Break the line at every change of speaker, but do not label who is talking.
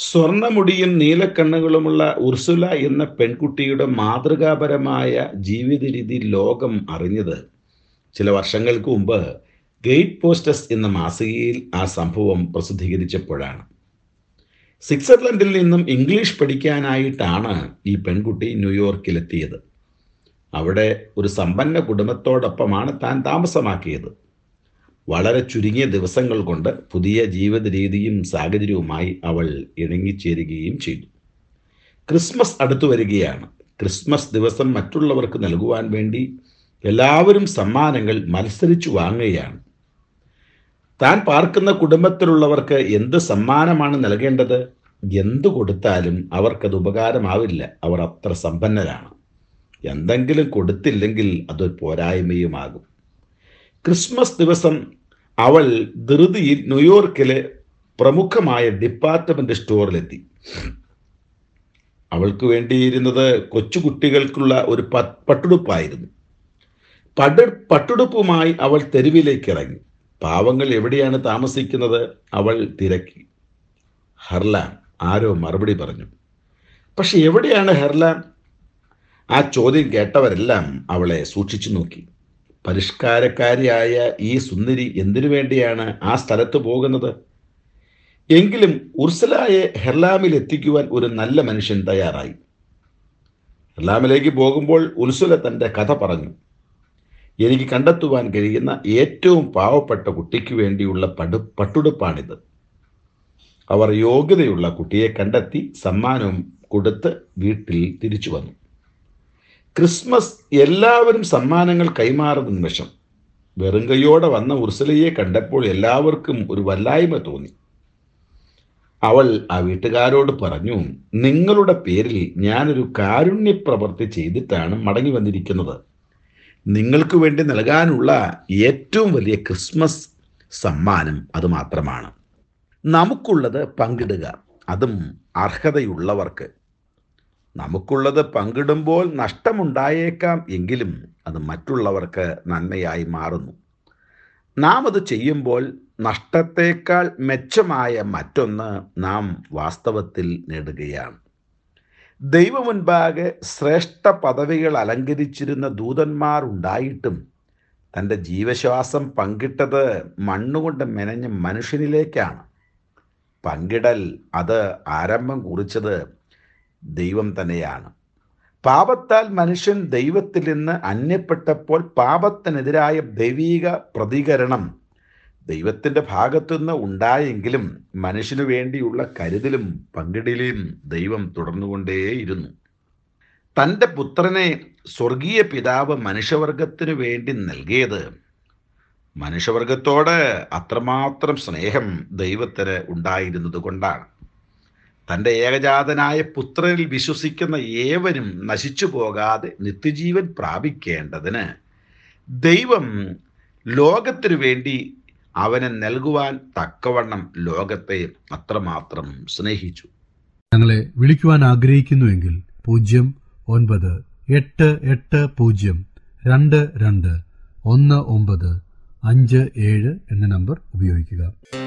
സ്വർണമുടിയും നീലക്കണ്ണുകളുമുള്ള Ursula എന്ന പെൺകുട്ടിയുടെ മാതൃകാപരമായ ജീവിത രീതി ലോകം അറിഞ്ഞത് ചില വർഷങ്ങൾക്ക് മുമ്പ് ഗേറ്റ് പോസ്റ്റസ് എന്ന മാസികയിൽ ആ സംഭവം പ്രസിദ്ധീകരിച്ചപ്പോഴാണ് സ്വിറ്റ്സർലൻഡിൽ നിന്നും ഇംഗ്ലീഷ് പഠിക്കാനായിട്ടാണ് ഈ പെൺകുട്ടി ന്യൂയോർക്കിലെത്തിയത് അവിടെ ഒരു സമ്പന്ന കുടുംബത്തോടൊപ്പമാണ് താൻ താമസമാക്കിയത് വളരെ ചുരുങ്ങിയ ദിവസങ്ങൾ കൊണ്ട് പുതിയ ജീവിത രീതിയും സാഹചര്യവുമായി അവൾ ഇണങ്ങിച്ചേരുകയും ചെയ്തു ക്രിസ്മസ് അടുത്തു വരികയാണ് ക്രിസ്മസ് ദിവസം മറ്റുള്ളവർക്ക് നൽകുവാൻ വേണ്ടി എല്ലാവരും സമ്മാനങ്ങൾ മത്സരിച്ചു വാങ്ങുകയാണ് താൻ പാർക്കുന്ന കുടുംബത്തിലുള്ളവർക്ക് എന്ത് സമ്മാനമാണ് നൽകേണ്ടത് എന്തു കൊടുത്താലും അവർക്കത് ഉപകാരമാവില്ല അവർ അത്ര സമ്പന്നരാണ് എന്തെങ്കിലും കൊടുത്തില്ലെങ്കിൽ അതൊരു പോരായ്മയുമാകും ക്രിസ്മസ് ദിവസം അവൾ ധൃതിയിൽ ന്യൂയോർക്കിലെ പ്രമുഖമായ ഡിപ്പാർട്ട്മെന്റ് സ്റ്റോറിലെത്തി അവൾക്ക് വേണ്ടിയിരുന്നത് കൊച്ചുകുട്ടികൾക്കുള്ള ഒരു പട്ടുടുപ്പായിരുന്നു പട പട്ടുടുപ്പുമായി അവൾ തെരുവിലേക്ക് ഇറങ്ങി പാവങ്ങൾ എവിടെയാണ് താമസിക്കുന്നത് അവൾ തിരക്കി ഹെർലാൻ ആരോ മറുപടി പറഞ്ഞു പക്ഷെ എവിടെയാണ് ഹെർലാൻ ആ ചോദ്യം കേട്ടവരെല്ലാം അവളെ സൂക്ഷിച്ചു നോക്കി പരിഷ്കാരക്കാരിയായ ഈ സുന്ദരി എന്തിനു വേണ്ടിയാണ് ആ സ്ഥലത്ത് പോകുന്നത് എങ്കിലും ഉർസലായെ ഹെർലാമിൽ എത്തിക്കുവാൻ ഒരു നല്ല മനുഷ്യൻ തയ്യാറായി ഹെർലാമിലേക്ക് പോകുമ്പോൾ ഉർസുല തൻ്റെ കഥ പറഞ്ഞു എനിക്ക് കണ്ടെത്തുവാൻ കഴിയുന്ന ഏറ്റവും പാവപ്പെട്ട കുട്ടിക്ക് വേണ്ടിയുള്ള പടു പട്ടുടുപ്പാണിത് അവർ യോഗ്യതയുള്ള കുട്ടിയെ കണ്ടെത്തി സമ്മാനവും കൊടുത്ത് വീട്ടിൽ തിരിച്ചു വന്നു ക്രിസ്മസ് എല്ലാവരും സമ്മാനങ്ങൾ കൈമാറുന്ന നിമിഷം വെറുങ്കയോടെ വന്ന ഉർസലയെ കണ്ടപ്പോൾ എല്ലാവർക്കും ഒരു വല്ലായ്മ തോന്നി അവൾ ആ വീട്ടുകാരോട് പറഞ്ഞു നിങ്ങളുടെ പേരിൽ ഞാനൊരു കാരുണ്യപ്രവർത്തി ചെയ്തിട്ടാണ് മടങ്ങി വന്നിരിക്കുന്നത് നിങ്ങൾക്ക് വേണ്ടി നൽകാനുള്ള ഏറ്റവും വലിയ ക്രിസ്മസ് സമ്മാനം അത് മാത്രമാണ് നമുക്കുള്ളത് പങ്കിടുക അതും അർഹതയുള്ളവർക്ക് നമുക്കുള്ളത് പങ്കിടുമ്പോൾ നഷ്ടമുണ്ടായേക്കാം എങ്കിലും അത് മറ്റുള്ളവർക്ക് നന്മയായി മാറുന്നു നാം അത് ചെയ്യുമ്പോൾ നഷ്ടത്തേക്കാൾ മെച്ചമായ മറ്റൊന്ന് നാം വാസ്തവത്തിൽ നേടുകയാണ് ദൈവമുൻപാകെ ശ്രേഷ്ഠ പദവികൾ അലങ്കരിച്ചിരുന്ന ദൂതന്മാർ ഉണ്ടായിട്ടും തൻ്റെ ജീവശ്വാസം പങ്കിട്ടത് മണ്ണുകൊണ്ട് മെനഞ്ഞ മനുഷ്യനിലേക്കാണ് പങ്കിടൽ അത് ആരംഭം കുറിച്ചത് ദൈവം തന്നെയാണ് പാപത്താൽ മനുഷ്യൻ ദൈവത്തിൽ നിന്ന് അന്യപ്പെട്ടപ്പോൾ പാപത്തിനെതിരായ ദൈവീക പ്രതികരണം ദൈവത്തിൻ്റെ ഭാഗത്തുനിന്ന് ഉണ്ടായെങ്കിലും മനുഷ്യനു വേണ്ടിയുള്ള കരുതലും പങ്കിടലും ദൈവം തുടർന്നുകൊണ്ടേയിരുന്നു തൻ്റെ പുത്രനെ സ്വർഗീയ പിതാവ് മനുഷ്യവർഗത്തിനു വേണ്ടി നൽകിയത് മനുഷ്യവർഗത്തോട് അത്രമാത്രം സ്നേഹം ദൈവത്തിന് ഉണ്ടായിരുന്നത് കൊണ്ടാണ് തൻ്റെ ഏകജാതനായ പുത്രനിൽ വിശ്വസിക്കുന്ന ഏവരും നശിച്ചു പോകാതെ നിത്യജീവൻ പ്രാപിക്കേണ്ടതിന് ദൈവം ലോകത്തിനു വേണ്ടി അവന് നൽകുവാൻ തക്കവണ്ണം ലോകത്തെ അത്രമാത്രം സ്നേഹിച്ചു
ഞങ്ങളെ വിളിക്കുവാൻ ആഗ്രഹിക്കുന്നുവെങ്കിൽ പൂജ്യം ഒൻപത് എട്ട് എട്ട് പൂജ്യം രണ്ട് രണ്ട് ഒന്ന് ഒമ്പത് അഞ്ച് ഏഴ് എന്ന നമ്പർ ഉപയോഗിക്കുക